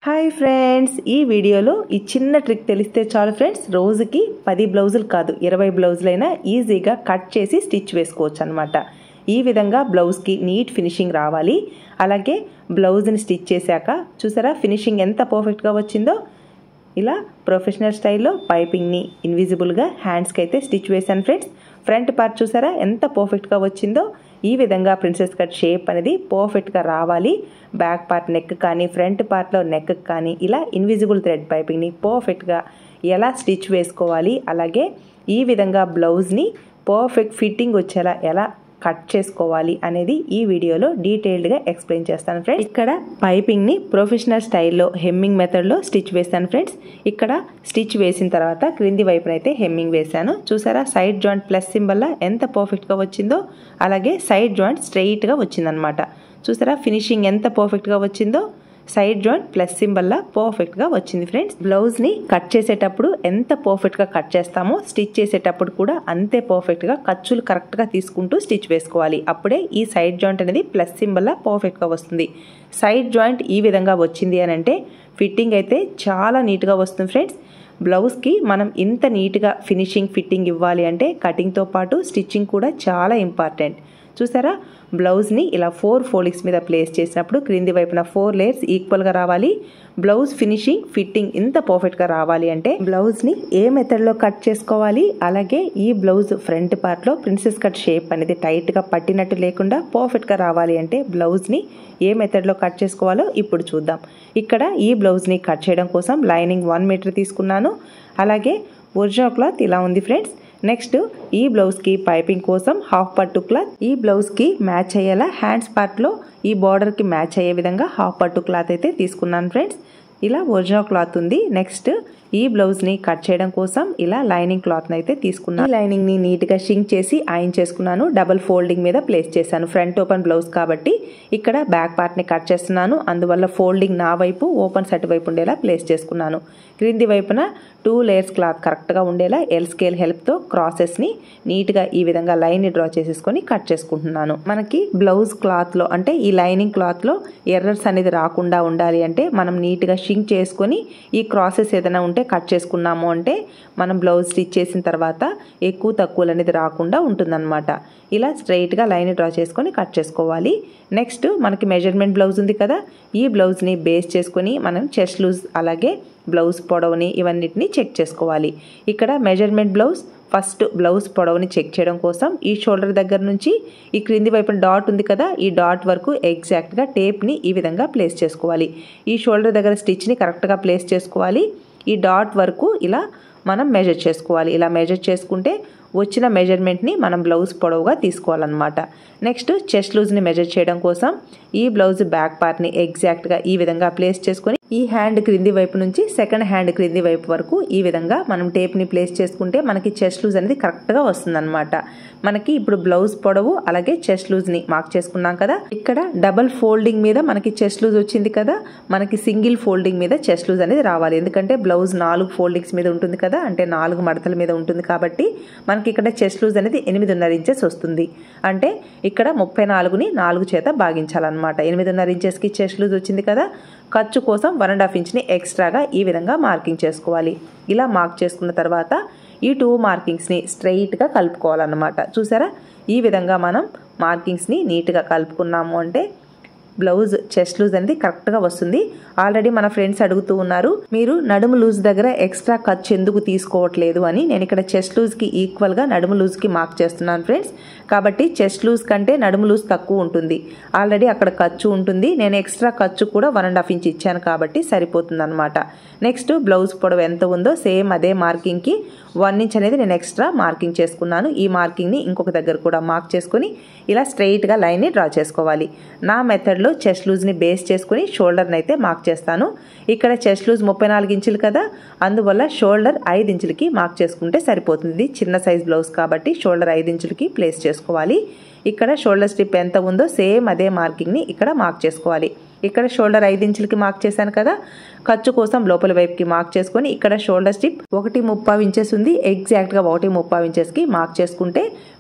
hi friends ఈ వీడియోలో ఈ చిన్న ట్రిక్ తెలిస్తే చాలు ఫ్రెండ్స్ రోజుకి పది బ్లౌజులు కాదు ఇరవై బ్లౌజులైనా ఈజీగా కట్ చేసి స్టిచ్ వేసుకోవచ్చు అనమాట ఈ విధంగా బ్లౌజ్కి నీట్ ఫినిషింగ్ రావాలి అలాగే బ్లౌజ్ని స్టిచ్ చేశాక చూసారా ఫినిషింగ్ ఎంత పర్ఫెక్ట్గా వచ్చిందో ఇలా ప్రొఫెషనల్ స్టైల్లో పైపింగ్ని ఇన్విజిబుల్గా హ్యాండ్స్కి అయితే స్టిచ్ వేశాను ఫ్రెండ్స్ ఫ్రంట్ పార్ట్ చూసారా ఎంత పర్ఫెక్ట్గా వచ్చిందో ఈ విధంగా ప్రిన్సెస్ కట్ షేప్ అనేది పర్ఫెక్ట్గా రావాలి బ్యాక్ పార్ట్ నెక్ కానీ ఫ్రంట్ పార్ట్లో నెక్ కానీ ఇలా ఇన్విజిబుల్ థ్రెడ్ పైపింగ్ని పర్ఫెక్ట్గా ఎలా స్టిచ్ వేసుకోవాలి అలాగే ఈ విధంగా బ్లౌజ్ని పర్ఫెక్ట్ ఫిట్టింగ్ వచ్చేలా ఎలా కట్ చేసుకోవాలి అనేది ఈ వీడియోలో డీటెయిల్డ్గా ఎక్స్ప్లెయిన్ చేస్తాను ఫ్రెండ్స్ ఇక్కడ పైపింగ్ని ప్రొఫెషనల్ స్టైల్లో హెమ్మింగ్ మెథడ్లో స్టిచ్ వేస్తాను ఫ్రెండ్స్ ఇక్కడ స్టిచ్ వేసిన తర్వాత క్రింది వైపునైతే హెమ్మింగ్ వేశాను చూసారా సైడ్ జాయింట్ ప్లస్ సింబల్లా ఎంత పర్ఫెక్ట్గా వచ్చిందో అలాగే సైడ్ జాయింట్ స్ట్రెయిట్గా వచ్చిందనమాట చూసారా ఫినిషింగ్ ఎంత పర్ఫెక్ట్గా వచ్చిందో సైడ్ జాయింట్ ప్లస్ సింబల్లా పర్ఫెక్ట్గా వచ్చింది ఫ్రెండ్స్ బ్లౌజ్ని కట్ చేసేటప్పుడు ఎంత పర్ఫెక్ట్గా కట్ చేస్తామో స్టిచ్ చేసేటప్పుడు కూడా అంతే పర్ఫెక్ట్గా ఖర్చులు కరెక్ట్గా తీసుకుంటూ స్టిచ్ వేసుకోవాలి అప్పుడే ఈ సైడ్ జాయింట్ అనేది ప్లస్ సింబల్లా పర్ఫెక్ట్గా వస్తుంది సైడ్ జాయింట్ ఈ విధంగా వచ్చింది అని అంటే ఫిట్టింగ్ అయితే చాలా నీట్గా వస్తుంది ఫ్రెండ్స్ బ్లౌజ్కి మనం ఇంత నీట్గా ఫినిషింగ్ ఫిట్టింగ్ ఇవ్వాలి అంటే కటింగ్తో పాటు స్టిచ్చింగ్ కూడా చాలా ఇంపార్టెంట్ చూసారా బ్లౌజ్ని ఇలా ఫోర్ ఫోల్డింగ్స్ మీద ప్లేస్ చేసినప్పుడు క్రింది వైపున ఫోర్ లేయర్స్ ఈక్వల్గా రావాలి బ్లౌజ్ ఫినిషింగ్ ఫిట్టింగ్ ఇంత పర్ఫెక్ట్గా రావాలి అంటే బ్లౌజ్ని ఏ మెథడ్లో కట్ చేసుకోవాలి అలాగే ఈ బ్లౌజ్ ఫ్రంట్ పార్ట్లో ప్రిన్సెస్ కట్ షేప్ అనేది టైట్గా పట్టినట్టు లేకుండా పర్ఫెక్ట్గా రావాలి అంటే బ్లౌజ్ని ఏ మెథడ్లో కట్ చేసుకోవాలో ఇప్పుడు చూద్దాం ఇక్కడ ఈ బ్లౌజ్ని కట్ చేయడం కోసం లైనింగ్ వన్ మీటర్ తీసుకున్నాను అలాగే ఒరిజినల్ క్లాత్ ఇలా ఉంది ఫ్రెండ్స్ నెక్స్ట్ ఈ బ్లౌజ్కి పైపింగ్ కోసం హాఫ్ పట్టు క్లాత్ ఈ బ్లౌజ్కి మ్యాచ్ అయ్యేలా హ్యాండ్స్ పార్ట్లో ఈ బార్డర్కి మ్యాచ్ అయ్యే విధంగా హాఫ్ పట్టు క్లాత్ అయితే తీసుకున్నాను ఫ్రెండ్స్ ఇలా ఒరిజినల్ క్లాత్ ఉంది నెక్స్ట్ ఈ బ్లౌజ్ని కట్ చేయడం కోసం ఇలా లైనింగ్ క్లాత్ని అయితే తీసుకున్నాను ఈ లైనింగ్ని నీట్గా షింక్ చేసి ఐన్ చేసుకున్నాను డబల్ ఫోల్డింగ్ మీద ప్లేస్ చేశాను ఫ్రంట్ ఓపెన్ బ్లౌజ్ కాబట్టి ఇక్కడ బ్యాక్ పార్ట్ని కట్ చేస్తున్నాను అందువల్ల ఫోల్డింగ్ నా వైపు ఓపెన్ సెట్ వైపు ఉండేలా ప్లేస్ చేసుకున్నాను క్రింది వైపున టూ లేయర్స్ క్లాత్ కరెక్ట్గా ఉండేలా ఎల్ స్కేల్ హెల్ప్తో క్రాసెస్ని నీట్గా ఈ విధంగా లైన్ని డ్రా చేసేసుకొని కట్ చేసుకుంటున్నాను మనకి బ్లౌజ్ క్లాత్లో అంటే ఈ లైనింగ్ క్లాత్లో ఎర్రర్స్ అనేది రాకుండా ఉండాలి అంటే మనం నీట్గా షింక్ చేసుకొని ఈ క్రాసెస్ ఏదైనా ఉంటే కట్ చేసుకున్నాము అంటే మనం బ్లౌజ్ స్టిచ్ చేసిన తర్వాత ఎక్కువ తక్కువలు అనేది రాకుండా ఉంటుందన్నమాట ఇలా స్ట్రైట్గా లైన్ డ్రా చేసుకొని కట్ చేసుకోవాలి నెక్స్ట్ మనకి మెజర్మెంట్ బ్లౌజ్ ఉంది కదా ఈ బ్లౌజ్ని బేస్ చేసుకొని మనం చెస్ట్ లూజ్ అలాగే బ్లౌజ్ పొడవుని ఇవన్నిటిని చెక్ చేసుకోవాలి ఇక్కడ మెజర్మెంట్ బ్లౌజ్ ఫస్ట్ బ్లౌజ్ పొడవుని చెక్ చేయడం కోసం ఈ షోల్డర్ దగ్గర నుంచి ఈ క్రింది వైపున డాట్ ఉంది కదా ఈ డాట్ వరకు ఎగ్జాక్ట్గా టేప్ని ఈ విధంగా ప్లేస్ చేసుకోవాలి ఈ షోల్డర్ దగ్గర స్టిచ్ని కరెక్ట్గా ప్లేస్ చేసుకోవాలి ఈ డాట్ వరకు ఇలా మనం మెజర్ చేసుకోవాలి ఇలా మెజర్ చేసుకుంటే వచ్చిన మెజర్మెంట్ని మనం బ్లౌజ్ పొడవుగా తీసుకోవాలన్నమాట నెక్స్ట్ చెస్ట్ లూజ్ని మెజర్ చేయడం కోసం ఈ బ్లౌజ్ బ్యాక్ పార్ట్ని ఎగ్జాక్ట్గా ఈ విధంగా ప్లేస్ చేసుకొని ఈ హ్యాండ్ క్రింది వైపు నుంచి సెకండ్ హ్యాండ్ క్రింది వైపు వరకు ఈ విధంగా మనం టేప్ని ప్లేస్ చేసుకుంటే మనకి చెస్ట్ లూజ్ అనేది కరెక్ట్గా వస్తుందన్నమాట మనకి ఇప్పుడు బ్లౌజ్ పొడవు అలాగే చెస్ట్ లూజ్ని మార్క్ చేసుకున్నాం కదా ఇక్కడ డబల్ ఫోల్డింగ్ మీద మనకి చెస్ట్ లూజ్ వచ్చింది కదా మనకి సింగిల్ ఫోల్డింగ్ మీద చెస్ట్ లూజ్ అనేది రావాలి ఎందుకంటే బ్లౌజ్ నాలుగు ఫోల్డింగ్స్ మీద ఉంటుంది కదా అంటే నాలుగు మడతల మీద ఉంటుంది కాబట్టి మనకి ఇక్కడ చెస్ట్ లూజ్ అనేది ఎనిమిదిన్నర ఇంచెస్ వస్తుంది అంటే ఇక్కడ ముప్పై నాలుగుని నాలుగు చేత భాగించాలన్నమాట ఎనిమిదిన్నర ఇంచెస్కి చెస్ట్ లూజ్ వచ్చింది కదా ఖర్చు కోసం వన్ అండ్ హాఫ్ ఇంచ్ని ఎక్స్ట్రాగా ఈ విధంగా మార్కింగ్ చేసుకోవాలి ఇలా మార్క్ చేసుకున్న తర్వాత ఈ టూ మార్కింగ్స్ని స్ట్రైట్గా కలుపుకోవాలన్నమాట చూసారా ఈ విధంగా మనం మార్కింగ్స్ని నీట్గా కలుపుకున్నాము అంటే బ్లౌజ్ చెస్ట్ లూజ్ అనేది కరెక్ట్గా వస్తుంది ఆల్రెడీ మన ఫ్రెండ్స్ అడుగుతూ ఉన్నారు మీరు నడుము లూజ్ దగ్గర ఎక్స్ట్రా ఖర్చు ఎందుకు తీసుకోవట్లేదు అని నేను ఇక్కడ చెస్ట్ లూజ్కి ఈక్వల్గా నడుము లూజ్కి మార్క్ చేస్తున్నాను ఫ్రెండ్స్ కాబట్టి చెస్ట్ లూజ్ కంటే నడుము లూజ్ తక్కువ ఉంటుంది ఆల్రెడీ అక్కడ ఖర్చు ఉంటుంది నేను ఎక్స్ట్రా ఖర్చు కూడా వన్ అండ్ హాఫ్ ఇంచ్ ఇచ్చాను కాబట్టి సరిపోతుంది అనమాట నెక్స్ట్ బ్లౌజ్ పొడవు ఎంత ఉందో సేమ్ అదే మార్కింగ్కి వన్ ఇంచ్ అనేది నేను ఎక్స్ట్రా మార్కింగ్ చేసుకున్నాను ఈ మార్కింగ్ని ఇంకొక దగ్గర కూడా మార్క్ చేసుకుని ఇలా స్ట్రైట్గా లైన్ని డ్రా చేసుకోవాలి నా మెథడ్లో చెస్ట్ లూజ్ని బేస్ చేసుకుని షోల్డర్ని అయితే మార్క్ చేస్తాను ఇక్కడ చెస్ట్ లూజ్ ముప్పై నాలుగు ఇంచులు కదా అందువల్ల షోల్డర్ ఐదు ఇంచులకి మార్క్ చేసుకుంటే సరిపోతుంది చిన్న సైజ్ బ్లౌజ్ కాబట్టి షోల్డర్ ఐదు ఇంచులకి ప్లేస్ చేసుకోవాలి ఇక్కడ షోల్డర్ స్ట్రిప్ ఎంత ఉందో సేమ్ అదే మార్కింగ్ని ఇక్కడ మార్క్ చేసుకోవాలి ఇక్కడ షోల్డర్ ఐదు ఇంచులకి మార్క్ చేశాను కదా ఖర్చు కోసం లోపల వైపుకి మార్క్ చేసుకొని ఇక్కడ షోల్డర్ స్టిప్ ఒకటి ముప్పావు ఇంచెస్ ఉంది ఎగ్జాక్ట్గా ఒకటి ముప్పావు ఇంచెస్కి మార్క్ చేసుకుంటే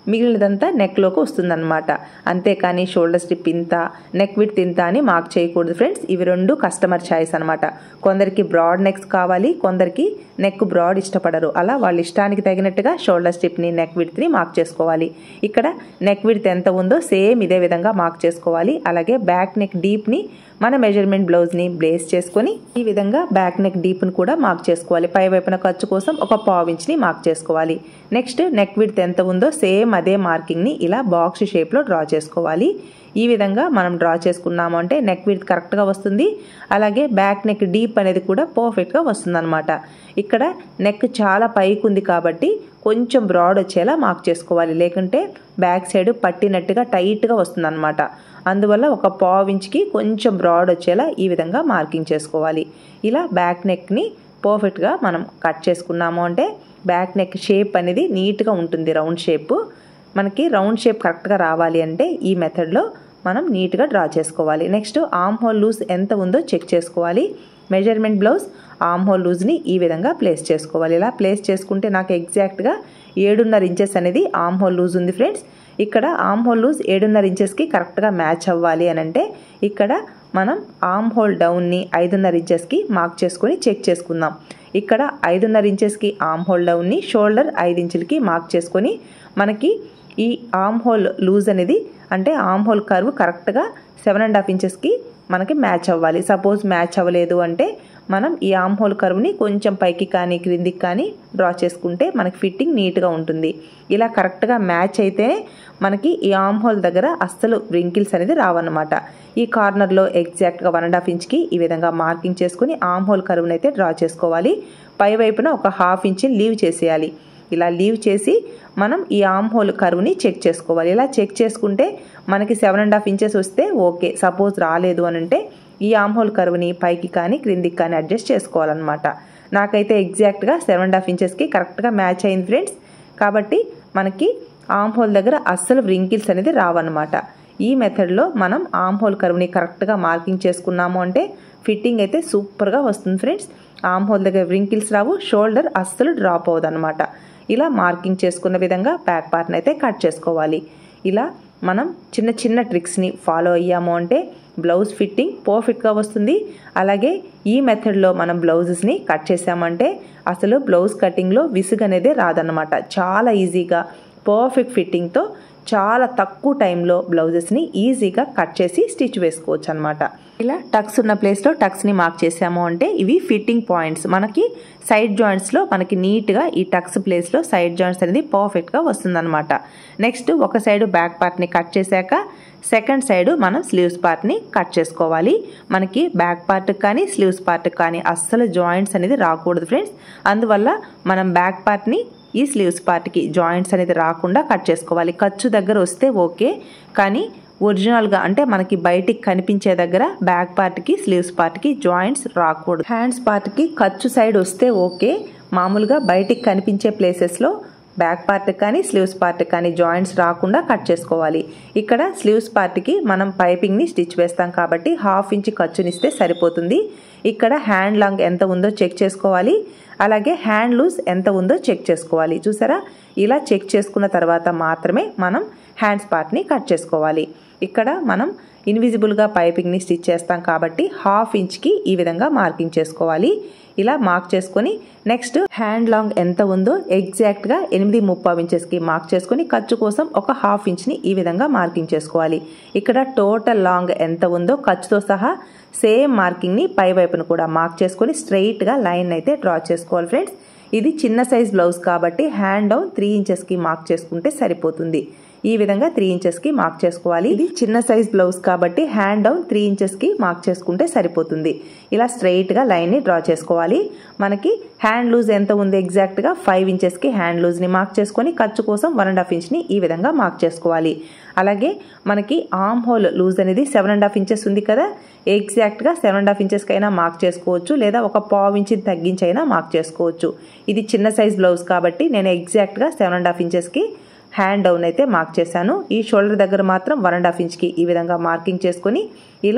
మిగిలినదంతా నెక్లోకి వస్తుందన్నమాట అంతేకాని షోల్డర్ స్ట్రిప్ ఇంత నెక్ విత్ ఇంత అని మార్క్ చేయకూడదు ఫ్రెండ్స్ ఇవి రెండు కస్టమర్ ఛాయిస్ అనమాట కొందరికి బ్రాడ్ నెక్స్ కావాలి కొందరికి నెక్ బ్రాడ్ ఇష్టపడరు అలా వాళ్ళ ఇష్టానికి తగినట్టుగా షోల్డర్ స్ట్రిప్ని నెక్ విడ్త్ని మార్క్ చేసుకోవాలి ఇక్కడ నెక్ విడ్త్ ఎంత ఉందో సేమ్ ఇదే విధంగా మార్క్ చేసుకోవాలి అలాగే బ్యాక్ నెక్ డీప్ని మన మెజర్మెంట్ బ్లౌజ్ని బ్లేస్ చేసుకొని ఈ విధంగా బ్యాక్ నెక్ డీప్ని కూడా మార్క్ చేసుకోవాలి పై వైపున ఖర్చు కోసం ఒక పావు ఇంచ్ని మార్క్ చేసుకోవాలి నెక్స్ట్ నెక్ విడ్త్ ఎంత ఉందో సేమ్ అదే మార్కింగ్ని ఇలా బాక్స్ షేప్లో డ్రా చేసుకోవాలి ఈ విధంగా మనం డ్రా చేసుకున్నాము అంటే నెక్ విడ్త్ కరెక్ట్గా వస్తుంది అలాగే బ్యాక్ నెక్ డీప్ అనేది కూడా పర్ఫెక్ట్గా వస్తుందన్నమాట ఇక్కడ నెక్ చాలా పైకి ఉంది కాబట్టి కొంచెం బ్రాడ్ వచ్చేలా మార్క్ చేసుకోవాలి లేకుంటే బ్యాక్ సైడ్ పట్టినట్టుగా టైట్గా వస్తుందన్నమాట అందువల్ల ఒక పావు ఇంచ్కి కొంచెం బ్రాడ్ వచ్చేలా ఈ విధంగా మార్కింగ్ చేసుకోవాలి ఇలా బ్యాక్ నెక్ని పర్ఫెక్ట్గా మనం కట్ చేసుకున్నాము అంటే బ్యాక్ నెక్ షేప్ అనేది నీట్గా ఉంటుంది రౌండ్ షేప్ మనకి రౌండ్ షేప్ కరెక్ట్గా రావాలి అంటే ఈ మెథడ్లో మనం నీట్గా డ్రా చేసుకోవాలి నెక్స్ట్ ఆమ్ హోల్ లూజ్ ఎంత ఉందో చెక్ చేసుకోవాలి మెజర్మెంట్ బ్లౌజ్ ఆమ్ హోల్ లూజ్ని ఈ విధంగా ప్లేస్ చేసుకోవాలి ఇలా ప్లేస్ చేసుకుంటే నాకు ఎగ్జాక్ట్గా ఏడున్నర ఇంచెస్ అనేది ఆమ్ హోల్ లూజ్ ఉంది ఫ్రెండ్స్ ఇక్కడ ఆమ్ హోల్ లూజ్ ఏడున్నర ఇంచెస్కి కరెక్ట్గా మ్యాచ్ అవ్వాలి అని అంటే ఇక్కడ మనం ఆమ్ హోల్ డౌన్ని ఐదున్నర ఇంచెస్కి మార్క్ చేసుకొని చెక్ చేసుకుందాం ఇక్కడ ఐదున్నర ఇంచెస్కి ఆమ్ హోల్ డౌన్ని షోల్డర్ ఐదు ఇంచులకి మార్క్ చేసుకొని మనకి ఈ ఆమ్ హోల్ లూజ్ అనేది అంటే ఆమ్ హోల్ కర్వ్ కరెక్ట్గా సెవెన్ అండ్ హాఫ్ ఇంచెస్కి మనకి మ్యాచ్ అవ్వాలి సపోజ్ మ్యాచ్ అవ్వలేదు అంటే మనం ఈ ఆమ్ హోల్ కర్వ్ని కొంచెం పైకి కానీ క్రిందికి కానీ డ్రా చేసుకుంటే మనకి ఫిట్టింగ్ నీట్గా ఉంటుంది ఇలా కరెక్ట్గా మ్యాచ్ అయితేనే మనకి ఈ ఆమ్ హోల్ దగ్గర అస్సలు రింకిల్స్ అనేది రావన్నమాట ఈ కార్నర్లో ఎగ్జాక్ట్గా వన్ అండ్ హాఫ్ ఇంచ్కి ఈ విధంగా మార్కింగ్ చేసుకుని ఆమ్ హోల్ కర్వ్ని అయితే డ్రా చేసుకోవాలి పై వైపున ఒక హాఫ్ ఇంచ్ లీవ్ చేసేయాలి ఇలా లీవ్ చేసి మనం ఈ ఆమ్ హోల్ కరువుని చెక్ చేసుకోవాలి ఇలా చెక్ చేసుకుంటే మనకి సెవెన్ అండ్ హాఫ్ ఇంచెస్ వస్తే ఓకే సపోజ్ రాలేదు అని అంటే ఈ ఆమ్ హోల్ కరువుని పైకి కానీ క్రిందికి కానీ అడ్జస్ట్ చేసుకోవాలన్నమాట నాకైతే ఎగ్జాక్ట్గా సెవెన్ అండ్ హాఫ్ ఇంచెస్కి కరెక్ట్గా మ్యాచ్ అయింది ఫ్రెండ్స్ కాబట్టి మనకి ఆమ్ హోల్ దగ్గర అస్సలు వ్రింకిల్స్ అనేది రావన్నమాట ఈ మెథడ్లో మనం ఆమ్ హోల్ కరువుని కరెక్ట్గా మార్కింగ్ చేసుకున్నాము అంటే ఫిట్టింగ్ అయితే సూపర్గా వస్తుంది ఫ్రెండ్స్ ఆమ్ హోల్ దగ్గర వ్రింకిల్స్ రావు షోల్డర్ అస్సలు డ్రాప్ అవ్వదు అనమాట ఇలా మార్కింగ్ చేసుకున్న విధంగా బ్యాక్ పార్ట్ని అయితే కట్ చేసుకోవాలి ఇలా మనం చిన్న చిన్న ట్రిక్స్ని ఫాలో అయ్యాము అంటే బ్లౌజ్ ఫిట్టింగ్ పర్ఫెక్ట్గా వస్తుంది అలాగే ఈ మెథడ్లో మనం బ్లౌజెస్ని కట్ చేసామంటే అసలు బ్లౌజ్ కటింగ్లో విసుగు అనేది రాదన్నమాట చాలా ఈజీగా పర్ఫెక్ట్ ఫిట్టింగ్తో చాలా తక్కువ టైంలో బ్లౌజెస్ని ఈజీగా కట్ చేసి స్టిచ్ వేసుకోవచ్చు అనమాట ఇలా టక్స్ ఉన్న ప్లేస్లో టక్స్ని మార్క్ చేసాము అంటే ఇవి ఫిట్టింగ్ పాయింట్స్ మనకి సైడ్ జాయింట్స్లో మనకి నీట్గా ఈ టక్స్ ప్లేస్లో సైడ్ జాయింట్స్ అనేది పర్ఫెక్ట్గా వస్తుందన్నమాట నెక్స్ట్ ఒక సైడ్ బ్యాక్ పార్ట్ని కట్ చేశాక సెకండ్ సైడ్ మనం స్లీవ్స్ పార్ట్ని కట్ చేసుకోవాలి మనకి బ్యాక్ పార్ట్కి కానీ స్లీవ్స్ పార్ట్కి కానీ అస్సలు జాయింట్స్ అనేది రాకూడదు ఫ్రెండ్స్ అందువల్ల మనం బ్యాక్ పార్ట్ని ఈ స్లీవ్స్ పార్ట్కి జాయింట్స్ అనేది రాకుండా కట్ చేసుకోవాలి ఖర్చు దగ్గర వస్తే ఓకే కానీ ఒరిజినల్గా అంటే మనకి బయటికి కనిపించే దగ్గర బ్యాక్ పార్ట్కి స్లీవ్స్ పార్ట్కి జాయింట్స్ రాకూడదు హ్యాండ్స్ పార్ట్కి ఖర్చు సైడ్ వస్తే ఓకే మామూలుగా బయటికి కనిపించే ప్లేసెస్లో బ్యాక్ పార్ట్ కానీ స్లీవ్స్ పార్ట్ కానీ జాయింట్స్ రాకుండా కట్ చేసుకోవాలి ఇక్కడ స్లీవ్స్ పార్ట్కి మనం పైపింగ్ని స్టిచ్ వేస్తాం కాబట్టి హాఫ్ ఇంచ్ ఖర్చునిస్తే సరిపోతుంది ఇక్కడ హ్యాండ్ లాంగ్ ఎంత ఉందో చెక్ చేసుకోవాలి అలాగే హ్యాండ్ లూజ్ ఎంత ఉందో చెక్ చేసుకోవాలి చూసారా ఇలా చెక్ చేసుకున్న తర్వాత మాత్రమే మనం హ్యాండ్స్ పార్ట్ని కట్ చేసుకోవాలి ఇక్కడ మనం ఇన్విజిబుల్గా పైపింగ్ని స్టిచ్ చేస్తాం కాబట్టి హాఫ్ ఇంచ్కి ఈ విధంగా మార్కింగ్ చేసుకోవాలి ఇలా మార్క్ చేసుకొని నెక్స్ట్ హ్యాండ్ లాంగ్ ఎంత ఉందో ఎగ్జాక్ట్గా ఎనిమిది ముప్పావు ఇంచెస్కి మార్క్ చేసుకొని ఖర్చు కోసం ఒక హాఫ్ ఇంచ్ని ఈ విధంగా మార్కింగ్ చేసుకోవాలి ఇక్కడ టోటల్ లాంగ్ ఎంత ఉందో ఖర్చుతో సహా సేమ్ మార్కింగ్ని పై వైపును కూడా మార్క్ చేసుకొని స్ట్రైట్గా లైన్ అయితే డ్రా చేసుకోవాలి ఫ్రెండ్స్ ఇది చిన్న సైజ్ బ్లౌజ్ కాబట్టి హ్యాండ్ డౌన్ త్రీ ఇంచెస్కి మార్క్ చేసుకుంటే సరిపోతుంది ఈ విధంగా త్రీ ఇంచెస్కి మార్క్ చేసుకోవాలి ఇది చిన్న సైజ్ బ్లౌజ్ కాబట్టి హ్యాండ్ డౌన్ త్రీ ఇంచెస్కి మార్క్ చేసుకుంటే సరిపోతుంది ఇలా స్ట్రైట్గా లైన్ని డ్రా చేసుకోవాలి మనకి హ్యాండ్ లూజ్ ఎంత ఉంది ఎగ్జాక్ట్గా ఫైవ్ ఇంచెస్కి హ్యాండ్ లూజ్ని మార్క్ చేసుకొని ఖర్చు కోసం వన్ అండ్ హాఫ్ ఇంచ్ని ఈ విధంగా మార్క్ చేసుకోవాలి అలాగే మనకి ఆమ్ హోల్ లూజ్ అనేది సెవెన్ అండ్ హాఫ్ ఇంచెస్ ఉంది కదా ఎగ్జాక్ట్గా సెవెన్ అండ్ హాఫ్ ఇంచెస్కి అయినా మార్క్ చేసుకోవచ్చు లేదా ఒక పావు ఇంచి తగ్గించైనా మార్క్ చేసుకోవచ్చు ఇది చిన్న సైజ్ బ్లౌజ్ కాబట్టి నేను ఎగ్జాక్ట్గా సెవెన్ అండ్ హాఫ్ ఇంచెస్కి హ్యాండ్ డౌన్ అయితే మార్క్ చేశాను ఈ షోల్డర్ దగ్గర మాత్రం వన్ అండ్ హాఫ్ ఇంచ్కి ఈ విధంగా మార్కింగ్ చేసుకొని ఇలా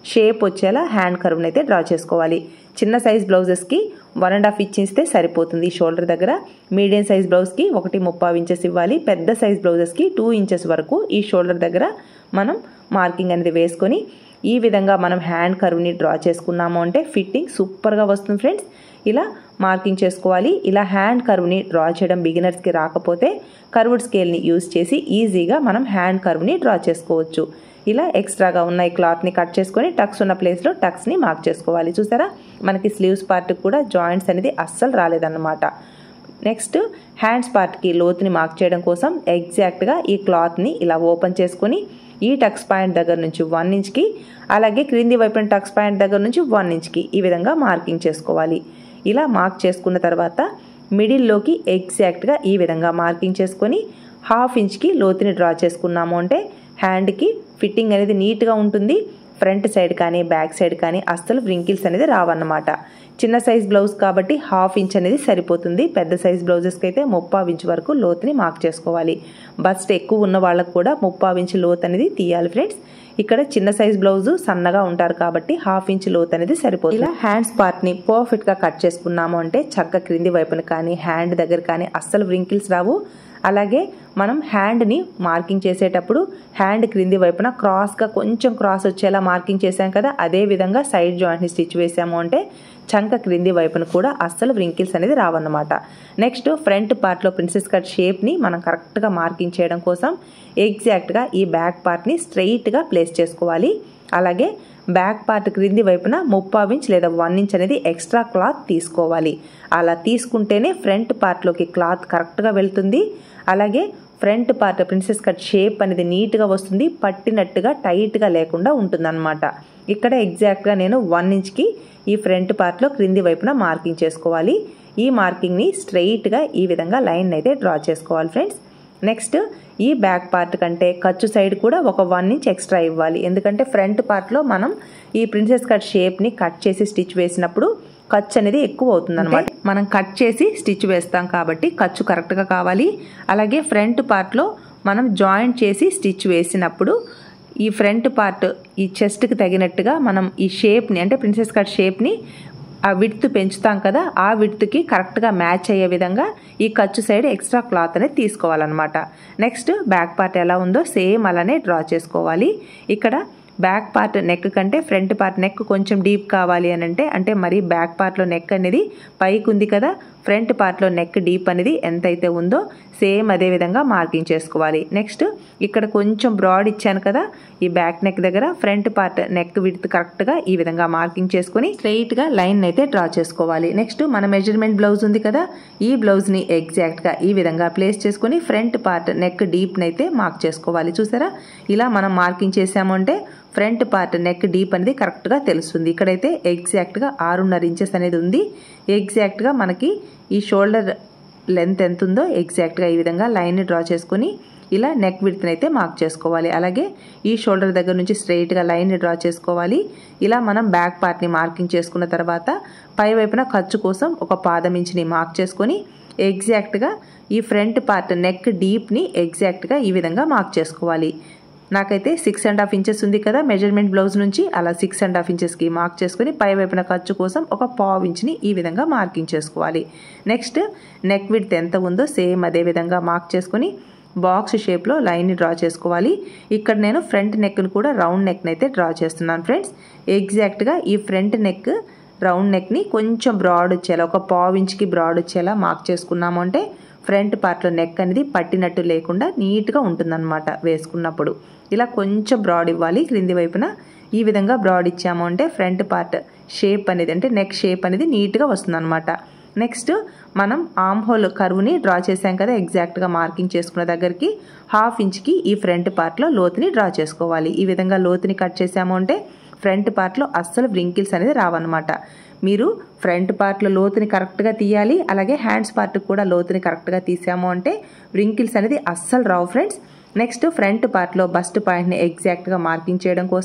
షేప్ వచ్చేలా హ్యాండ్ కర్వ్ని అయితే డ్రా చేసుకోవాలి చిన్న సైజ్ బ్లౌజెస్కి వన్ అండ్ హాఫ్ ఇంచ్ ఇస్తే సరిపోతుంది షోల్డర్ దగ్గర మీడియం సైజ్ బ్లౌజ్కి ఒకటి ముప్పావు ఇంచెస్ ఇవ్వాలి పెద్ద సైజ్ బ్లౌజెస్కి టూ ఇంచెస్ వరకు ఈ షోల్డర్ దగ్గర మనం మార్కింగ్ అనేది వేసుకొని ఈ విధంగా మనం హ్యాండ్ కర్వ్ని డ్రా చేసుకున్నాము అంటే ఫిట్టింగ్ సూపర్గా వస్తుంది ఫ్రెండ్స్ ఇలా మార్కింగ్ చేసుకోవాలి ఇలా హ్యాండ్ కర్వ్ని డ్రా చేయడం బిగినర్స్కి రాకపోతే కర్వ్డ్ స్కేల్ని యూజ్ చేసి ఈజీగా మనం హ్యాండ్ కర్వ్ని డ్రా చేసుకోవచ్చు ఇలా ఎక్స్ట్రాగా ఉన్న ఈ క్లాత్ని కట్ చేసుకొని టక్స్ ఉన్న ప్లేస్లో టక్స్ని మార్క్ చేసుకోవాలి చూసారా మనకి స్లీవ్స్ పార్ట్ కూడా జాయింట్స్ అనేది అస్సలు రాలేదన్నమాట నెక్స్ట్ హ్యాండ్స్ పార్ట్కి లోతుని మార్క్ చేయడం కోసం ఎగ్జాక్ట్గా ఈ క్లాత్ని ఇలా ఓపెన్ చేసుకొని ఈ టక్స్ పాయింట్ దగ్గర నుంచి వన్ ఇంచ్కి అలాగే క్రింది వైపున టక్స్ పాయింట్ దగ్గర నుంచి వన్ ఇంచ్కి ఈ విధంగా మార్కింగ్ చేసుకోవాలి ఇలా మార్క్ చేసుకున్న తర్వాత మిడిల్లోకి ఎగ్జాక్ట్గా ఈ విధంగా మార్కింగ్ చేసుకొని హాఫ్ ఇంచ్కి లోతుని డ్రా చేసుకున్నాము అంటే హ్యాండ్కి ఫిట్టింగ్ అనేది నీట్గా ఉంటుంది ఫ్రంట్ సైడ్ కానీ బ్యాక్ సైడ్ కానీ అస్సలు వ్రింకిల్స్ అనేది రావన్నమాట చిన్న సైజ్ బ్లౌజ్ కాబట్టి హాఫ్ ఇంచ్ అనేది సరిపోతుంది పెద్ద సైజ్ బ్లౌజెస్కి అయితే ముప్పావు ఇంచ్ వరకు లోతుని మార్క్ చేసుకోవాలి బస్ట్ ఎక్కువ ఉన్న వాళ్ళకు కూడా ముప్పావు ఇంచ్ లోత్ అనేది తీయాలి ఫ్రెండ్స్ ఇక్కడ చిన్న సైజ్ బ్లౌజ్ సన్నగా ఉంటారు కాబట్టి హాఫ్ ఇంచ్ లోత్ అనేది సరిపోతుంది ఇలా హ్యాండ్స్ పార్ట్ని పర్ఫెక్ట్గా కట్ చేసుకున్నాము అంటే చక్క క్రింది వైపున కానీ హ్యాండ్ దగ్గర కానీ అస్సలు వ్రింకిల్స్ రావు అలాగే మనం హ్యాండ్ని మార్కింగ్ చేసేటప్పుడు హ్యాండ్ క్రింది వైపున క్రాస్గా కొంచెం క్రాస్ వచ్చేలా మార్కింగ్ చేసాం కదా అదే విధంగా సైడ్ జాయింట్ని స్టిచ్ వేసాము అంటే చంక క్రింది వైపున కూడా అస్సలు వ్రింకిల్స్ అనేది రావన్నమాట నెక్స్ట్ ఫ్రంట్ పార్ట్లో ప్రిన్సెస్ కట్ షేప్ని మనం కరెక్ట్గా మార్కింగ్ చేయడం కోసం ఎగ్జాక్ట్గా ఈ బ్యాక్ పార్ట్ని స్ట్రైట్గా ప్లేస్ చేసుకోవాలి అలాగే బ్యాక్ పార్ట్ క్రింది వైపున ముప్పావు ఇంచ్ లేదా వన్ ఇంచ్ అనేది ఎక్స్ట్రా క్లాత్ తీసుకోవాలి అలా తీసుకుంటేనే ఫ్రంట్ పార్ట్లోకి క్లాత్ కరెక్ట్గా వెళ్తుంది అలాగే front part princess cut shape అనేది నీట్గా వస్తుంది పట్టినట్టుగా టైట్గా లేకుండా ఉంటుందన్నమాట ఇక్కడ ఎగ్జాక్ట్గా నేను వన్ ఇంచ్కి ఈ ఫ్రంట్ పార్ట్లో క్రింది వైపున మార్కింగ్ చేసుకోవాలి ఈ మార్కింగ్ని స్ట్రైట్గా ఈ విధంగా లైన్ అయితే డ్రా చేసుకోవాలి ఫ్రెండ్స్ నెక్స్ట్ ఈ బ్యాక్ పార్ట్ కంటే ఖర్చు సైడ్ కూడా ఒక వన్ ఇంచ్ ఎక్స్ట్రా ఇవ్వాలి ఎందుకంటే ఫ్రంట్ పార్ట్లో మనం ఈ ప్రిన్సెస్ కట్ షేప్ని కట్ చేసి స్టిచ్ వేసినప్పుడు ఖర్చు అనేది ఎక్కువ అవుతుంది అనమాట మనం కట్ చేసి స్టిచ్ వేస్తాం కాబట్టి ఖర్చు కరెక్ట్గా కావాలి అలాగే ఫ్రంట్ పార్ట్లో మనం జాయింట్ చేసి స్టిచ్ వేసినప్పుడు ఈ ఫ్రంట్ పార్ట్ ఈ చెస్ట్కి తగినట్టుగా మనం ఈ షేప్ని అంటే ప్రిన్సెస్ కట్ షేప్ని ఆ విడ్త్ పెంచుతాం కదా ఆ విడ్త్కి కరెక్ట్గా మ్యాచ్ అయ్యే విధంగా ఈ ఖర్చు సైడ్ ఎక్స్ట్రా క్లాత్ అనేది తీసుకోవాలన్నమాట నెక్స్ట్ బ్యాక్ పార్ట్ ఎలా ఉందో సేమ్ అలానే డ్రా చేసుకోవాలి ఇక్కడ బ్యాక్ పార్ట్ నెక్ కంటే ఫ్రంట్ పార్ట్ నెక్ కొంచెం డీప్ కావాలి అని అంటే అంటే మరి బ్యాక్ పార్ట్లో నెక్ అనేది పైకి ఉంది కదా ఫ్రంట్ పార్ట్లో నెక్ డీప్ అనేది ఎంతైతే ఉందో సేమ్ అదే విధంగా మార్కింగ్ చేసుకోవాలి నెక్స్ట్ ఇక్కడ కొంచెం బ్రాడ్ ఇచ్చాను కదా ఈ బ్యాక్ నెక్ దగ్గర ఫ్రంట్ పార్ట్ నెక్ విడ్త్ కరెక్ట్గా ఈ విధంగా మార్కింగ్ చేసుకొని స్ట్రైట్గా లైన్ అయితే డ్రా చేసుకోవాలి నెక్స్ట్ మన మెజర్మెంట్ బ్లౌజ్ ఉంది కదా ఈ బ్లౌజ్ని ఎగ్జాక్ట్గా ఈ విధంగా ప్లేస్ చేసుకొని ఫ్రంట్ పార్ట్ నెక్ డీప్ని అయితే మార్క్ చేసుకోవాలి చూసారా ఇలా మనం మార్కింగ్ చేసాము అంటే ఫ్రంట్ పార్ట్ నెక్ డీప్ అనేది కరెక్ట్గా తెలుస్తుంది ఇక్కడైతే ఎగ్జాక్ట్గా ఆరున్నర ఇంచెస్ అనేది ఉంది ఎగ్జాక్ట్గా మనకి ఈ షోల్డర్ లెంత్ ఎంత ఉందో ఎగ్జాక్ట్గా ఈ విధంగా లైన్ని డ్రా చేసుకొని ఇలా నెక్ విడ్త్ని అయితే మార్క్ చేసుకోవాలి అలాగే ఈ షోల్డర్ దగ్గర నుంచి స్ట్రైట్గా లైన్ని డ్రా చేసుకోవాలి ఇలా మనం బ్యాక్ పార్ట్ని మార్కింగ్ చేసుకున్న తర్వాత పై వైపున ఖర్చు కోసం ఒక పాదం ఇంచుని మార్క్ చేసుకొని ఎగ్జాక్ట్గా ఈ ఫ్రంట్ పార్ట్ నెక్ డీప్ని ఎగ్జాక్ట్గా ఈ విధంగా మార్క్ చేసుకోవాలి నాకైతే సిక్స్ అండ్ హాఫ్ ఇంచెస్ ఉంది కదా మెజర్మెంట్ బ్లౌజ్ నుంచి అలా సిక్స్ అండ్ హాఫ్ ఇంచెస్కి మార్క్ చేసుకుని పై వైపున ఖర్చు కోసం ఒక పావు ఇంచ్ని ఈ విధంగా మార్కింగ్ చేసుకోవాలి నెక్స్ట్ నెక్ విడ్త్ ఎంత ఉందో సేమ్ అదే విధంగా మార్క్ చేసుకొని బాక్స్ షేప్లో లైన్ని డ్రా చేసుకోవాలి ఇక్కడ నేను ఫ్రంట్ నెక్ను కూడా రౌండ్ నెక్ని అయితే డ్రా చేస్తున్నాను ఫ్రెండ్స్ ఎగ్జాక్ట్గా ఈ ఫ్రంట్ నెక్ రౌండ్ నెక్ని కొంచెం బ్రాడ్ వచ్చేలా ఒక పావు ఇంచ్కి బ్రాడ్ వచ్చేలా మార్క్ చేసుకున్నాము అంటే ఫ్రంట్ పార్ట్లో నెక్ అనేది పట్టినట్టు లేకుండా నీట్గా ఉంటుందన్నమాట వేసుకున్నప్పుడు ఇలా కొంచెం బ్రాడ్ ఇవ్వాలి క్రింది వైపున ఈ విధంగా బ్రాడ్ ఇచ్చాము అంటే ఫ్రంట్ పార్ట్ షేప్ అనేది అంటే నెక్ షేప్ అనేది నీట్గా వస్తుందన్నమాట నెక్స్ట్ మనం ఆమ్ హోల్ కర్వ్ని డ్రా చేసాం కదా ఎగ్జాక్ట్గా మార్కింగ్ చేసుకున్న దగ్గరికి హాఫ్ ఇంచ్కి ఈ ఫ్రంట్ పార్ట్లో లోతుని డ్రా చేసుకోవాలి ఈ విధంగా లోతుని కట్ చేసాము అంటే ఫ్రంట్ పార్ట్లో అస్సలు వ్రింకిల్స్ అనేది రావన్నమాట మీరు ఫ్రంట్ పార్ట్లో లోతుని కరెక్ట్గా తీయాలి అలాగే హ్యాండ్స్ పార్ట్ కూడా లోతుని కరెక్ట్గా తీసాము అంటే వ్రింకిల్స్ అనేది అస్సలు రావు ఫ్రెండ్స్ నెక్స్ట్ ఫ్రంట్ పార్ట్లో బస్ట్ పాయింట్ని ఎగ్జాక్ట్గా మార్కింగ్ చేయడం కోసం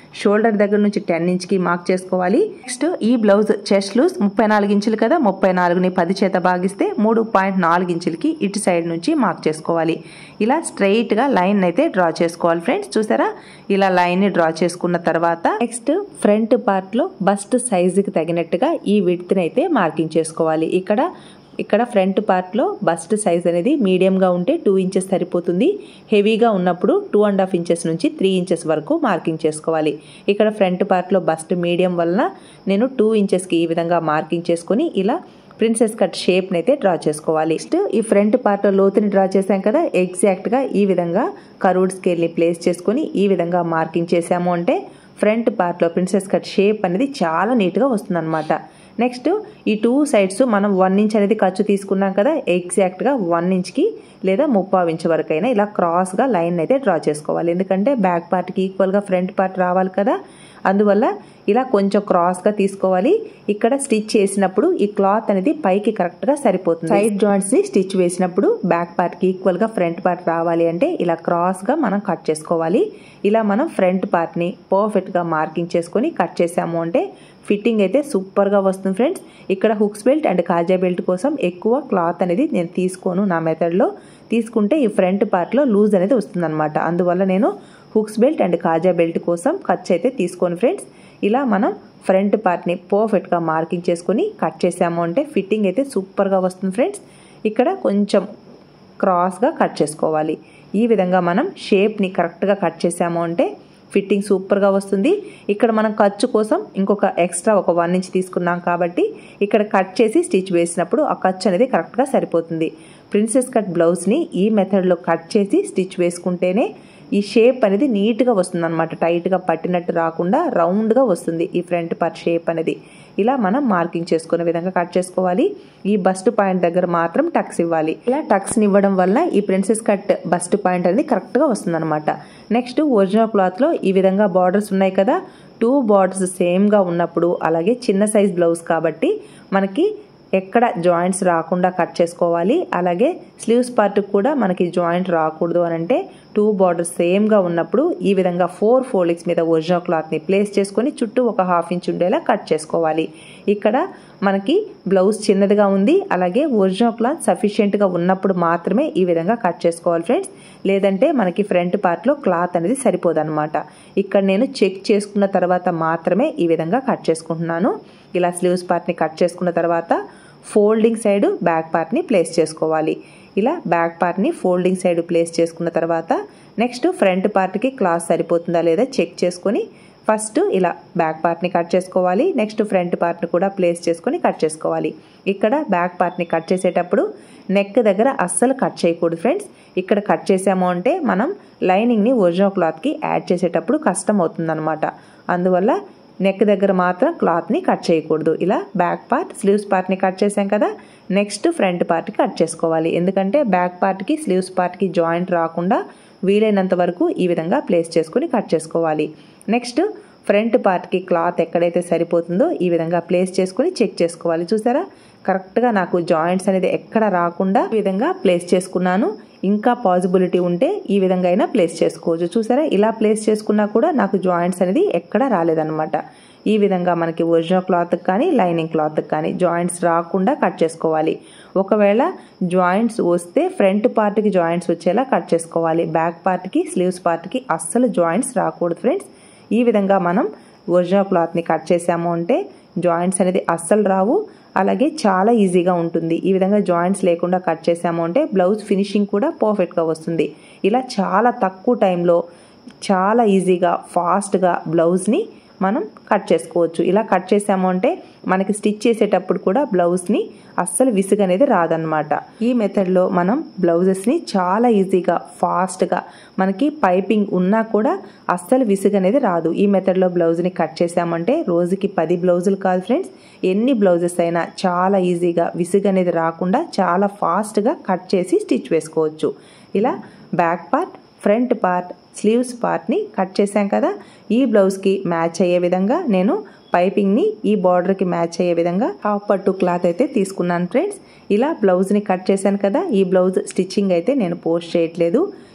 షోల్డర్ దగ్గర నుంచి టెన్ ఇంచ్కి మార్క్ చేసుకోవాలి నెక్స్ట్ ఈ బ్లౌజ్ చెస్ట్ లూస్ ముప్పై నాలుగు ఇంచులు కదా ముప్పై నాలుగుని పది చేత భాగిస్తే మూడు పాయింట్ నాలుగు ఇంచులకి ఇటు సైడ్ నుంచి మార్క్ చేసుకోవాలి ఇలా స్ట్రైట్గా లైన్ అయితే డ్రా చేసుకోవాలి ఫ్రెండ్స్ చూసారా ఇలా లైన్ని డ్రా చేసుకున్న తర్వాత నెక్స్ట్ ఫ్రంట్ పార్ట్లో బస్ట్ సైజుకి తగినట్టుగా ఈ విడ్త్ని అయితే మార్కింగ్ చేసుకోవాలి ఇక్కడ ఇక్కడ ఫ్రంట్ పార్ట్లో బస్ట్ సైజ్ అనేది మీడియంగా ఉంటే టూ ఇంచెస్ సరిపోతుంది హెవీగా ఉన్నప్పుడు టూ అండ్ హాఫ్ ఇంచెస్ నుంచి త్రీ ఇంచెస్ వరకు మార్కింగ్ చేసుకోవాలి ఇక్కడ ఫ్రంట్ పార్ట్లో బస్ట్ మీడియం వలన నేను టూ ఇంచెస్కి ఈ విధంగా మార్కింగ్ చేసుకొని ఇలా ప్రిన్సెస్ కట్ షేప్ని అయితే డ్రా చేసుకోవాలి నెక్స్ట్ ఈ ఫ్రంట్ పార్ట్ లోతుని డ్రా చేసాం కదా ఎగ్జాక్ట్గా ఈ విధంగా కరూడ్ స్కేల్ని ప్లేస్ చేసుకొని ఈ విధంగా మార్కింగ్ చేసాము అంటే ఫ్రంట్ పార్ట్లో ప్రిన్సెస్ కట్ షేప్ అనేది చాలా నీట్గా వస్తుందన్నమాట నెక్స్ట్ ఈ టూ సైడ్స్ మనం వన్ ఇంచ్ అనేది ఖర్చు తీసుకున్నాం కదా ఎగ్జాక్ట్గా వన్ ఇంచ్కి లేదా ముప్పావు ఇంచ్ వరకైనా ఇలా క్రాస్గా లైన్ అయితే డ్రా చేసుకోవాలి ఎందుకంటే బ్యాక్ పార్ట్కి ఈక్వల్గా ఫ్రంట్ పార్ట్ రావాలి కదా అందువల్ల ఇలా కొంచెం క్రాస్గా తీసుకోవాలి ఇక్కడ స్టిచ్ చేసినప్పుడు ఈ క్లాత్ అనేది పైకి కరెక్ట్గా సరిపోతుంది సైడ్ జాయింట్స్ని స్టిచ్ వేసినప్పుడు బ్యాక్ పార్ట్కి ఈక్వల్గా ఫ్రంట్ పార్ట్ రావాలి అంటే ఇలా క్రాస్గా మనం కట్ చేసుకోవాలి ఇలా మనం ఫ్రంట్ పార్ట్ని పర్ఫెక్ట్గా మార్కింగ్ చేసుకొని కట్ చేసాము అంటే ఫిట్టింగ్ అయితే సూపర్గా వస్తుంది ఫ్రెండ్స్ ఇక్కడ హుక్స్ బెల్ట్ అండ్ కాజా బెల్ట్ కోసం ఎక్కువ క్లాత్ అనేది నేను తీసుకోను నా మెథడ్లో తీసుకుంటే ఈ ఫ్రంట్ పార్ట్లో లూజ్ అనేది వస్తుందన్నమాట అందువల్ల నేను హుక్స్ బెల్ట్ అండ్ కాజా బెల్ట్ కోసం ఖర్చు అయితే తీసుకోను ఫ్రెండ్స్ ఇలా మనం ఫ్రంట్ పార్ట్ని పర్ఫెక్ట్గా మార్కింగ్ చేసుకొని కట్ చేసాము అంటే ఫిట్టింగ్ అయితే సూపర్గా వస్తుంది ఫ్రెండ్స్ ఇక్కడ కొంచెం క్రాస్గా కట్ చేసుకోవాలి ఈ విధంగా మనం షేప్ని కరెక్ట్గా కట్ చేసాము అంటే ఫిట్టింగ్ సూపర్గా వస్తుంది ఇక్కడ మనం ఖర్చు కోసం ఇంకొక ఎక్స్ట్రా ఒక వన్ ఇంచ్ తీసుకున్నాం కాబట్టి ఇక్కడ కట్ చేసి స్టిచ్ వేసినప్పుడు ఆ ఖర్చు అనేది కరెక్ట్గా సరిపోతుంది ప్రిన్సెస్ కట్ బ్లౌజ్ని ఈ మెథడ్లో కట్ చేసి స్టిచ్ వేసుకుంటేనే ఈ షేప్ అనేది నీట్గా వస్తుంది అనమాట టైట్గా పట్టినట్టు రాకుండా రౌండ్గా వస్తుంది ఈ ఫ్రంట్ పార్ట్ షేప్ అనేది ఇలా మనం మార్కింగ్ చేసుకునే విధంగా కట్ చేసుకోవాలి ఈ బస్ట్ పాయింట్ దగ్గర మాత్రం టక్స్ ఇవ్వాలి ఇలా టక్స్ని ఇవ్వడం వల్ల ఈ ప్రిన్సెస్ కట్ బస్ట్ పాయింట్ అనేది కరెక్ట్గా వస్తుంది నెక్స్ట్ ఒరిజినల్ క్లాత్లో ఈ విధంగా బార్డర్స్ ఉన్నాయి కదా టూ బార్డర్స్ సేమ్గా ఉన్నప్పుడు అలాగే చిన్న సైజ్ బ్లౌజ్ కాబట్టి మనకి ఎక్కడ జాయింట్స్ రాకుండా కట్ చేసుకోవాలి అలాగే స్లీవ్స్ పార్ట్ కూడా మనకి జాయింట్ రాకూడదు అని అంటే టూ బార్డర్స్ సేమ్గా ఉన్నప్పుడు ఈ విధంగా ఫోర్ ఫోల్డింగ్స్ మీద ఒరిజినల్ క్లాత్ని ప్లేస్ చేసుకొని చుట్టూ ఒక హాఫ్ ఇంచ్ ఉండేలా కట్ చేసుకోవాలి ఇక్కడ మనకి బ్లౌజ్ చిన్నదిగా ఉంది అలాగే ఒరిజినల్ క్లాత్ సఫిషియెంట్గా ఉన్నప్పుడు మాత్రమే ఈ విధంగా కట్ చేసుకోవాలి ఫ్రెండ్స్ లేదంటే మనకి ఫ్రంట్ పార్ట్లో క్లాత్ అనేది సరిపోదన్నమాట ఇక్కడ నేను చెక్ చేసుకున్న తర్వాత మాత్రమే ఈ విధంగా కట్ చేసుకుంటున్నాను ఇలా స్లీవ్స్ పార్ట్ని కట్ చేసుకున్న తర్వాత ఫోల్డింగ్ సైడ్ బ్యాక్ పార్ట్ని ప్లేస్ చేసుకోవాలి ఇలా బ్యాక్ పార్ట్ని ఫోల్డింగ్ సైడ్ ప్లేస్ చేసుకున్న తర్వాత నెక్స్ట్ ఫ్రంట్ పార్ట్కి క్లాత్ సరిపోతుందా లేదా చెక్ చేసుకొని ఫస్ట్ ఇలా బ్యాక్ పార్ట్ని కట్ చేసుకోవాలి నెక్స్ట్ ఫ్రంట్ పార్ట్ని కూడా ప్లేస్ చేసుకొని కట్ చేసుకోవాలి ఇక్కడ బ్యాక్ పార్ట్ని కట్ చేసేటప్పుడు నెక్ దగ్గర అస్సలు కట్ చేయకూడదు ఫ్రెండ్స్ ఇక్కడ కట్ చేసాము అంటే మనం లైనింగ్ని ఒరిజినల్ క్లాత్కి యాడ్ చేసేటప్పుడు కష్టం అవుతుందన్నమాట అందువల్ల నెక్ దగ్గర మాత్రం క్లాత్ని కట్ చేయకూడదు ఇలా బ్యాక్ పార్ట్ స్లీవ్స్ పార్ట్ని కట్ చేసాం కదా నెక్స్ట్ ఫ్రంట్ పార్ట్కి కట్ చేసుకోవాలి ఎందుకంటే బ్యాక్ పార్ట్కి స్లీవ్స్ పార్ట్కి జాయింట్ రాకుండా వీలైనంత వరకు ఈ విధంగా ప్లేస్ చేసుకుని కట్ చేసుకోవాలి నెక్స్ట్ ఫ్రంట్ పార్ట్కి క్లాత్ ఎక్కడైతే సరిపోతుందో ఈ విధంగా ప్లేస్ చేసుకుని చెక్ చేసుకోవాలి చూసారా కరెక్ట్గా నాకు జాయింట్స్ అనేది ఎక్కడ రాకుండా ఈ విధంగా ప్లేస్ చేసుకున్నాను ఇంకా పాసిబిలిటీ ఉంటే ఈ విధంగా అయినా ప్లేస్ చేసుకోవచ్చు చూసారా ఇలా ప్లేస్ చేసుకున్నా కూడా నాకు జాయింట్స్ అనేది ఎక్కడ రాలేదన్నమాట ఈ విధంగా మనకి ఒరిజినల్ క్లాత్కి కానీ లైనింగ్ క్లాత్కి కానీ జాయింట్స్ రాకుండా కట్ చేసుకోవాలి ఒకవేళ జాయింట్స్ వస్తే ఫ్రంట్ పార్ట్కి జాయింట్స్ వచ్చేలా కట్ చేసుకోవాలి బ్యాక్ పార్ట్కి స్లీవ్స్ పార్ట్కి అస్సలు జాయింట్స్ రాకూడదు ఫ్రెండ్స్ ఈ విధంగా మనం ఒరిజినల్ క్లాత్ని కట్ చేసాము అంటే జాయింట్స్ అనేది అస్సలు రావు అలాగే చాలా ఈజీగా ఉంటుంది ఈ విధంగా జాయింట్స్ లేకుండా కట్ చేసాము అంటే బ్లౌజ్ ఫినిషింగ్ కూడా పర్ఫెక్ట్గా వస్తుంది ఇలా చాలా తక్కువ టైంలో చాలా ఈజీగా ఫాస్ట్గా బ్లౌజ్ని మనం కట్ చేసుకోవచ్చు ఇలా కట్ చేసాము అంటే మనకి స్టిచ్ చేసేటప్పుడు కూడా బ్లౌజ్ని అస్సలు విసుగు అనేది రాదనమాట ఈ మెథడ్లో మనం బ్లౌజెస్ని చాలా ఈజీగా ఫాస్ట్గా మనకి పైపింగ్ ఉన్నా కూడా అస్సలు విసుగు అనేది రాదు ఈ మెథడ్లో బ్లౌజ్ని కట్ చేసామంటే రోజుకి పది బ్లౌజులు కాదు ఫ్రెండ్స్ ఎన్ని బ్లౌజెస్ అయినా చాలా ఈజీగా విసుగు అనేది రాకుండా చాలా ఫాస్ట్గా కట్ చేసి స్టిచ్ వేసుకోవచ్చు ఇలా back part front part sleeves పార్ట్ని కట్ చేశాం కదా ఈ బ్లౌజ్కి మ్యాచ్ అయ్యే విధంగా నేను పైపింగ్ని ఈ బార్డర్కి మ్యాచ్ అయ్యే విధంగా హాఫ్ పట్టు క్లాత్ అయితే తీసుకున్నాను ఫ్రెండ్స్ ఇలా బ్లౌజ్ని కట్ చేశాను కదా ఈ బ్లౌజ్ స్టిచ్చింగ్ అయితే నేను పోస్ట్ చేయట్లేదు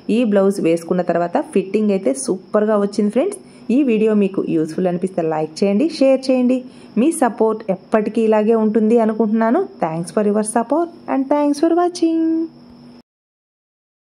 ఈ బ్లౌజ్ వేసుకున్న తర్వాత ఫిట్టింగ్ అయితే సూపర్గా వచ్చింది ఫ్రెండ్స్ ఈ వీడియో మీకు యూస్ఫుల్ అనిపిస్తే లైక్ చేయండి షేర్ చేయండి మీ సపోర్ట్ ఎప్పటికీ ఇలాగే ఉంటుంది అనుకుంటున్నాను thanks for your support and thanks for watching